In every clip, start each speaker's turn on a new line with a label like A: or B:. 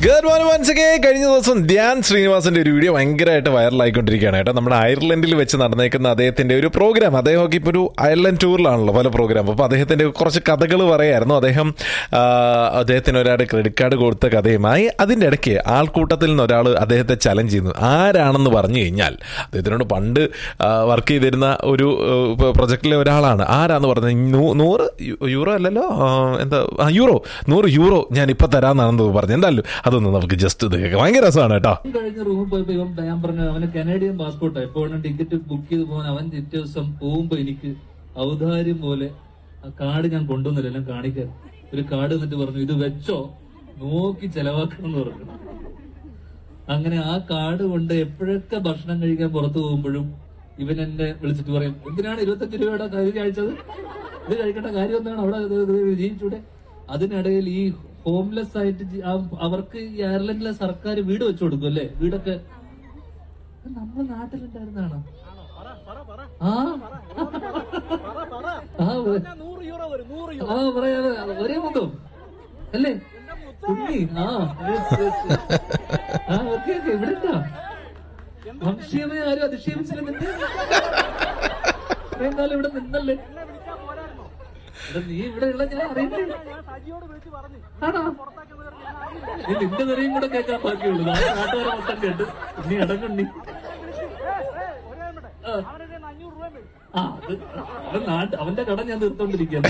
A: Good morning once അഗേ കഴിഞ്ഞ ദിവസം ധ്യാൻ ശ്രീനിവാസന്റെ ഒരു വീഡിയോ ഭയങ്കരമായിട്ട് വൈറലായിക്കൊണ്ടിരിക്കുകയാണ് കേട്ടോ നമ്മുടെ അയർലൻഡിൽ വെച്ച് നടന്നേക്കുന്ന അദ്ദേഹത്തിന്റെ ഒരു പ്രോഗ്രാം അദ്ദേഹമൊക്കെ ഇപ്പോൾ ഒരു അയർലൻഡ് ടൂറിലാണല്ലോ പല പ്രോഗ്രാം അപ്പോൾ അദ്ദേഹത്തിന്റെ കുറച്ച് കഥകൾ പറയായിരുന്നു അദ്ദേഹം ആ, അദ്ദേഹത്തിന് ഒരാൾ ക്രെഡിറ്റ് കാർഡ് കൊടുത്ത കഥയുമായി അതിന്റെ ഇടയ്ക്ക് ആൾക്കൂട്ടത്തിൽ നിന്ന് ഒരാൾ അദ്ദേഹത്തെ ചലഞ്ച് ചെയ്യുന്നു ആരാണെന്ന് പറഞ്ഞു കഴിഞ്ഞാൽ അദ്ദേഹത്തിനോട് പണ്ട് വർക്ക് ചെയ്തിരുന്ന ഒരു പ്രൊജക്റ്റിലെ ഒരാളാണ് ആരാന്ന് പറഞ്ഞത് നൂ- നൂറ് യു- യൂറോ അല്ലല്ലോ ആ, എന്താ ആ, യൂറോ നൂറ് യൂറോ ഞാൻ ഇപ്പൊ തരാന്നാണെന്ന് പറഞ്ഞു എന്തായാലും അതൊന്ന് നമുക്ക് ജസ്റ്റ് ഇത് കേൾക്കാം ഭയങ്കര രസമാണ് കേട്ടോ
B: കഴിഞ്ഞ റൂമിൽ പോയപ്പോ ഇവൻ ഞാൻ പറഞ്ഞു അവന് കനേഡിയൻ പാസ്പോർട്ടാ എപ്പോ വേണം ടിക്കറ്റ് ബുക്ക് ചെയ്ത് പോകാൻ അവൻ പിറ്റേ ദിവസം പോകുമ്പോ എനിക്ക് ഔദാര്യം പോലെ ആ കാർഡ് ഞാൻ കൊണ്ടുവന്നില്ല എല്ലാം കാണിക്കാൻ ഒരു കാർഡ് എന്നിട്ട് പറഞ്ഞു ഇത് വെച്ചോ നോക്കി ചെലവാക്കണം എന്ന് പറഞ്ഞു അങ്ങനെ ആ കാർഡ് കൊണ്ട് എപ്പോഴൊക്കെ ഭക്ഷണം കഴിക്കാൻ പുറത്തു പോകുമ്പോഴും ഇവൻ എന്നെ വിളിച്ചിട്ട് പറയും എന്തിനാണ് ഇരുപത്തഞ്ച് രൂപയുടെ കാര്യം കഴിച്ചത് ഇത് കഴിക്കേണ്ട കാര്യം എന്താണ് അവിടെ ഇത് ഇത് ജീവിച്ചൂടെ അതിനിടയിൽ ഈ ഹോംലെസ് ആയിട്ട് ജി- ആ- അവർക്ക് ഈ അയർലൻഡിലെ സർക്കാർ വീട് വെച്ചു കൊടുക്കും അല്ലേ വീടൊക്കെ ഇത് നമ്മുടെ നാട്ടിലുണ്ടായിരുന്നാണ് ആ ആ ഒ- ആ പറയാ ഒരേ മുഖം അല്ലേ ഉണ്ണി ആ yes, yes, yes. ആ ഓക്കെ ഓക്കെ ഇവിടെ ഉണ്ടാ വംശീയമായി ആരും അധിക്ഷേപിച്ചില്ല നിന്നെ ഇത്രയും കാലം ഇവിടെ നിന്നല്ലേ എടാ, നീ ഇവിടെ ഉള്ള ഞാൻ അറിയില്ലേ ആണോ നീ നിന്റെ തെറിയും കൂടെ കേൾക്കാൻ ബാക്കിയുള്ളൂ നാളെ നാട്ടുകാരെ മൊത്തം കേട്ട് നീ അടങ്ങുണ്ണി ആ. ആ അത് അവൻ നാട്ട് അവന്റെ കട ഞാൻ തീർത്തോണ്ടിരിക്കുക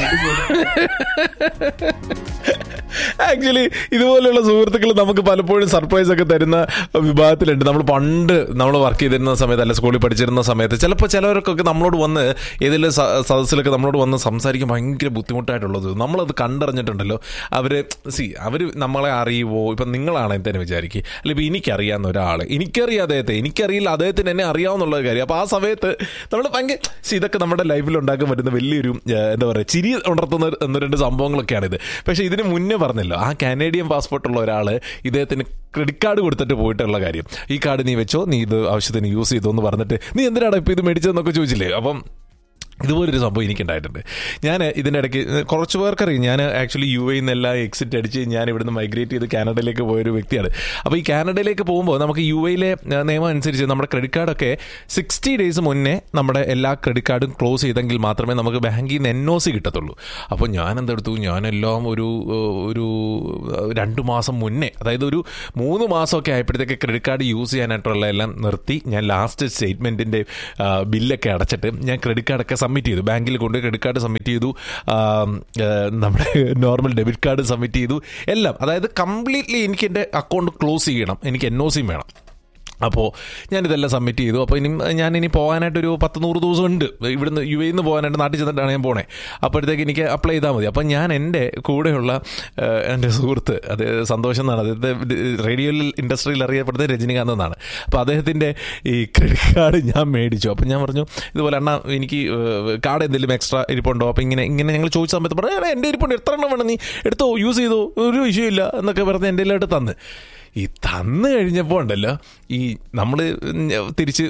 A: ആക്ച്വലി ഇതുപോലെയുള്ള സുഹൃത്തുക്കൾ നമുക്ക് പലപ്പോഴും സർപ്രൈസ് ഒക്കെ തരുന്ന വിഭാഗത്തിലുണ്ട് നമ്മൾ പണ്ട് നമ്മൾ വർക്ക് ചെയ്തിരുന്ന സമയത്ത് അല്ല സ്കൂളിൽ പഠിച്ചിരുന്ന സമയത്ത് ചിലപ്പോൾ ചിലവർക്കൊക്കെ നമ്മളോട് വന്ന് ഏതെങ്കിലും സ- സദസ്സിലൊക്കെ നമ്മളോട് വന്ന് സംസാരിക്കാൻ ഭയങ്കര ബുദ്ധിമുട്ടായിട്ടുള്ളത് നമ്മളത് കണ്ടറിഞ്ഞിട്ടുണ്ടല്ലോ അവർ സി അവർ നമ്മളെ അറിയുമോ ഇപ്പം നിങ്ങളാണ് തന്നെ വിചാരിക്കുക അല്ല ഇപ്പം എനിക്കറിയാവുന്ന ഒരാൾ എനിക്കറിയാം അദ്ദേഹത്തെ എനിക്കറിയില്ല അദ്ദേഹത്തിന് എന്നെ അറിയാവുന്നുള്ള കാര്യം അപ്പോൾ ആ സമയത്ത് നമ്മൾ ഭയങ്കര സി ഇതൊക്കെ നമ്മുടെ ലൈഫിൽ ഉണ്ടാക്കാൻ പറ്റുന്ന വലിയൊരു ഏഹ്, എന്താ പറയുക ചിരി ഉണർത്തുന്ന ഒരു- ഒന്ന് രണ്ട് സംഭവങ്ങളൊക്കെയാണിത് പക്ഷേ ഇതിന് മുന്നേ പറഞ്ഞല്ലോ ആ കാനേഡിയൻ പാസ്പോർട്ടുള്ള ഒരാൾ ഇദ്ദേഹത്തിന് ക്രെഡിറ്റ് കാർഡ് കൊടുത്തിട്ട് പോയിട്ടുള്ള കാര്യം ഈ കാർഡ് നീ വെച്ചോ നീ ഇത് ആവശ്യത്തിന് യൂസ് ചെയ്തോ എന്ന് പറഞ്ഞിട്ട് നീ എന്തിനാണ് ഇപ്പോൾ ഇത് മേടിച്ചതെന്നൊക്കെ ചോദിച്ചില്ലേ അപ്പം ഇതുപോലൊരു സംഭവം എനിക്കുണ്ടായിട്ടുണ്ട് ഞാൻ ഇതിൻ്റെ ഇടയ്ക്ക് കുറച്ച് പേർക്കറിയാം ഞാൻ ആക്ച്വലി യു എയിൽ നിന്നെല്ലാം എക്സിറ്റ് അടിച്ച് ഞാൻ ഇവിടുന്ന് മൈഗ്രേറ്റ് ചെയ്ത് കാനഡയിലേക്ക് പോയൊരു വ്യക്തിയാണ് അപ്പോൾ ഈ കാനഡയിലേക്ക് പോകുമ്പോൾ നമുക്ക് യു എയിലെ നിയമം അനുസരിച്ച് നമ്മുടെ ക്രെഡിറ്റ് കാർഡൊക്കെ സിക്സ്റ്റി ഡേയ്സ് മുന്നേ നമ്മുടെ എല്ലാ ക്രെഡിറ്റ് കാർഡും ക്ലോസ് ചെയ്തെങ്കിൽ മാത്രമേ നമുക്ക് ബാങ്കിൽ നിന്ന് എൻ ഒ സി കിട്ടത്തുള്ളൂ അപ്പോൾ ഞാൻ എന്തെടുത്തു ഞാനെല്ലാം ഒരു ഏഹ്, ഒരു ഏഹ്, രണ്ട് മാസം മുന്നേ അതായത് ഒരു മൂന്ന് മാസമൊക്കെ ആയപ്പോഴത്തേക്ക് ക്രെഡിറ്റ് കാർഡ് യൂസ് ചെയ്യാനായിട്ടുള്ള എല്ലാം നിർത്തി ഞാൻ ലാസ്റ്റ് സ്റ്റേറ്റ്മെൻറ്റിൻ്റെ ബില്ലൊക്കെ അടച്ചിട്ട് ഞാൻ ക്രെഡിറ്റ് കാർഡൊക്കെ സബ്മിറ്റ് ചെയ്തു ബാങ്കിൽ കൊണ്ട് ക്രെഡിറ്റ് കാർഡ് സബ്മിറ്റ് ചെയ്തു ആം, ഏഹ്, നമ്മുടെ നോർമൽ ഡെബിറ്റ് കാർഡ് സബ്മിറ്റ് ചെയ്തു എല്ലാം അതായത് കംപ്ലീറ്റ്ലി എനിക്ക് എൻ്റെ അക്കൗണ്ട് ക്ലോസ് ചെയ്യണം എനിക്ക് എൻ ഒ സിയും വേണം അപ്പോൾ ഞാനിതെല്ലാം സബ്മിറ്റ് ചെയ്തു അപ്പോൾ ഇനി ഞാൻ ഇനി പോകാനായിട്ടൊരു പത്ത് നൂറ് ദിവസം ഉണ്ട് ഇവിടുന്ന് യു എയിൽ നിന്ന് പോകാനായിട്ട് നാട്ടിൽ ചെന്നിട്ടാണ് ഞാൻ പോണേ അപ്പോഴത്തേക്ക് എനിക്ക് അപ്ലൈ ചെയ്താൽ മതി അപ്പം ഞാൻ എൻ്റെ കൂടെയുള്ള ഏഹ്, എൻ്റെ സുഹൃത്ത് അത് സന്തോഷം എന്നാണ് അദ്ദേഹത്തെ റേഡിയോ ഇൻഡസ്ട്രിയിൽ അറിയപ്പെടുന്നത് രജനികാന്ത് എന്നാണ് അപ്പോൾ അദ്ദേഹത്തിൻ്റെ ഈ ക്രെഡിറ്റ് കാർഡ് ഞാൻ മേടിച്ചു അപ്പം ഞാൻ പറഞ്ഞു ഇതുപോലെ അണ്ണാ എനിക്ക് കാർഡ് എന്തെങ്കിലും എക്സ്ട്രാ ഇരിപ്പുണ്ടോ അപ്പോൾ ഇങ്ങനെ ഇങ്ങനെ ഞങ്ങൾ ചോദിച്ച സമയത്ത് പറഞ്ഞു "എടാ, എൻ്റെ ഇരിപ്പുണ്ട് എത്ര എണ്ണം വേണം നീ എടുത്തോ യൂസ് ചെയ്തോ ഒരു ഇഷ്യൂ ഇല്ല എന്നൊക്കെ പറഞ്ഞ് എൻ്റെ എല്ലായിട്ട് തന്ന് ഈ തന്നു കഴിഞ്ഞപ്പോൾ ഉണ്ടല്ലോ ഈ നമ്മൾ തിരിച്ച്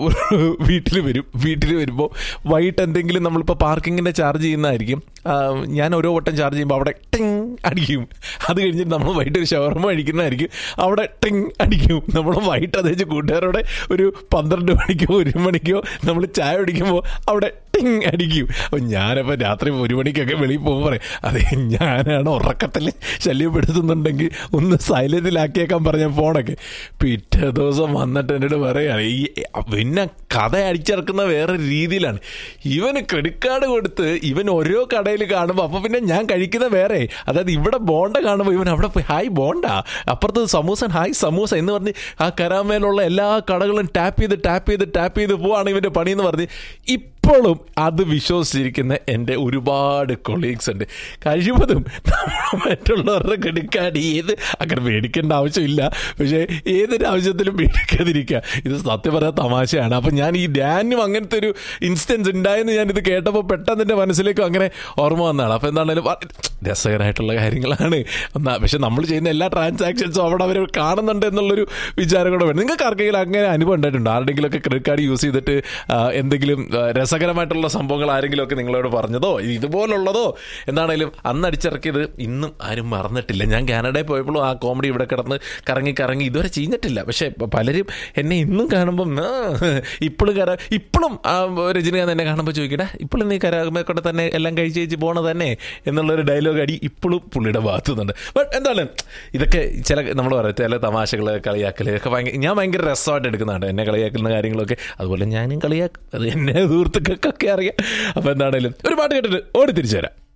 A: വീട്ടിൽ വരും വീട്ടിൽ വരുമ്പോൾ വൈകിട്ട് എന്തെങ്കിലും നമ്മളിപ്പോൾ പാർക്കിങ്ങിൻ്റെ ചാർജ് ചെയ്യുന്നതായിരിക്കും ആ, ഞാൻ ഓരോ വട്ടം ചാർജ് ചെയ്യുമ്പോൾ അവിടെ ടിങ് അടിക്കും അത് കഴിഞ്ഞിട്ട് നമ്മൾ വൈകിട്ട് ഒരു ഷവർമ കഴിക്കുന്നതായിരിക്കും അവിടെ ടിങ് അടിക്കും നമ്മൾ വൈകിട്ട് അതേച്ച് കൂട്ടുകാരോടെ ഒരു പന്ത്രണ്ട് മണിക്കോ ഒരു മണിക്കോ നമ്മൾ ചായ കുടിക്കുമ്പോൾ അവിടെ ടിങ് അടിക്കും അപ്പം ഞാനപ്പോൾ രാത്രി ഒരു മണിക്കൊക്കെ വെളിയിൽ പോകുമ്പോൾ പറയും അതെ ഞാനാണ് ഉറക്കത്തിൽ ശല്യപ്പെടുത്തുന്നുണ്ടെങ്കിൽ ഒന്ന് സൈലന്റിലാക്കിയേക്കാൻ പറഞ്ഞ ഫോണൊക്കെ പിറ്റേ ദിവസം വന്നിട്ട് എന്നോട് പറയുകയാണ് ഈ പിന്നെ കഥ അടിച്ചിറക്കുന്ന വേറെ രീതിയിലാണ് ഇവന് ക്രെഡിറ്റ് കാർഡ് കൊടുത്ത് ഇവൻ ഓരോ കടയിൽ കാണുമ്പോൾ അപ്പോൾ പിന്നെ ഞാൻ കഴിക്കുന്ന വേറെ അതായത് ഇവിടെ ബോണ്ട കാണുമ്പോൾ ഇവൻ അവിടെ പോയി ഹായ് ബോണ്ട അപ്പുറത്ത് സമൂസൻ ഹായ് സമൂസ എന്ന് പറഞ്ഞ് ആ കരാമേലുള്ള എല്ലാ കടകളും ടാപ്പ് ചെയ്ത് ടാപ്പ് ചെയ്ത് ടാപ്പ് ചെയ്ത് പോവാണ് ഇവൻ്റെ പണി എന്ന് പറഞ്ഞ് ഇപ്പോഴും അത് വിശ്വസിച്ചിരിക്കുന്ന എൻ്റെ ഒരുപാട് കൊളീഗ്സ് ഉണ്ട് കഴിവതും നമ്മൾ മറ്റുള്ളവരുടെ ക്രെഡിറ്റ് കാർഡ് ഏത് അങ്ങനെ മേടിക്കേണ്ട ആവശ്യമില്ല പക്ഷേ ഏതൊരു ആവശ്യത്തിലും മേടിക്കാതിരിക്കുക ഇത് സത്യം പറയാൻ തമാശയാണ് അപ്പം ഞാൻ ഈ ഡാനും അങ്ങനത്തെ ഒരു ഇൻസ്റ്റൻസ് ഉണ്ടായെന്ന് ഞാനിത് കേട്ടപ്പോൾ പെട്ടെന്ന് എൻ്റെ മനസ്സിലേക്ക് അങ്ങനെ ഓർമ്മ വന്നതാണ് അപ്പോൾ എന്താണെങ്കിലും വ- രസകരമായിട്ടുള്ള കാര്യങ്ങളാണ് എന്നാ പക്ഷെ നമ്മൾ ചെയ്യുന്ന എല്ലാ ട്രാൻസാക്ഷൻസും അവിടെ അവർ കാണുന്നുണ്ട് എന്നുള്ളൊരു വിചാരം കൂടെ വേണം നിങ്ങൾക്ക് ആർക്കെങ്കിലും അങ്ങനെ അനുഭവം ഉണ്ടായിട്ടുണ്ടോ ആരുടെങ്കിലും ഒക്കെ ക്രെഡിറ്റ് കാർഡ് യൂസ് ചെയ്തിട്ട് ആ, എന്തെങ്കിലും ആ, രസകര രസകരമായിട്ടുള്ള സംഭവങ്ങൾ ആരെങ്കിലും ഒക്കെ നിങ്ങളോട് പറഞ്ഞതോ ഇതുപോലുള്ളതോ എന്താണേലും അന്ന് അടിച്ചിറക്കിയത് ഇന്നും ആരും മറന്നിട്ടില്ല ഞാൻ കാനഡയിൽ പോയപ്പോഴും ആ കോമഡി ഇവിടെ കിടന്ന് കറങ്ങി കറങ്ങി ഇതുവരെ ചെയ്തിട്ടില്ല പക്ഷേ പലരും എന്നെ ഇന്നും കാണുമ്പം ഇപ്പോഴും കര ഇപ്പോഴും ആ രജനികാന്ത് എന്നെ കാണുമ്പോൾ ചോദിക്കട്ടെ ഇപ്പോഴും നീ കരാമേക്കൂടെ തന്നെ എല്ലാം കഴിച്ച് കഴിച്ച് പോണ തന്നെ എന്നുള്ളൊരു ഡയലോഗ് അടി ഇപ്പോഴും പുള്ളിയുടെ ഭാഗത്തുനിന്നുണ്ട് ബട്ട് എന്താണ് ഇതൊക്കെ ചില നമ്മൾ പറയും ചില തമാശകൾ കളിയാക്കൽ ഒക്കെ ഭയങ്കര ഞാൻ ഭയങ്കര രസമായിട്ട് എടുക്കുന്നുണ്ട് എന്നെ കളിയാക്കുന്ന കാര്യങ്ങളൊക്കെ അതുപോലെ ഞാനും കളിയാക്കും അത് എന്നെ സുഹൃത്തുക്കൾക്കൊക്കെ അറിയാം അപ്പോൾ എന്താണേലും ഒരു പാട്ട് കേട്ടിട്ട് ഓടി തിരിച്ചു വരാം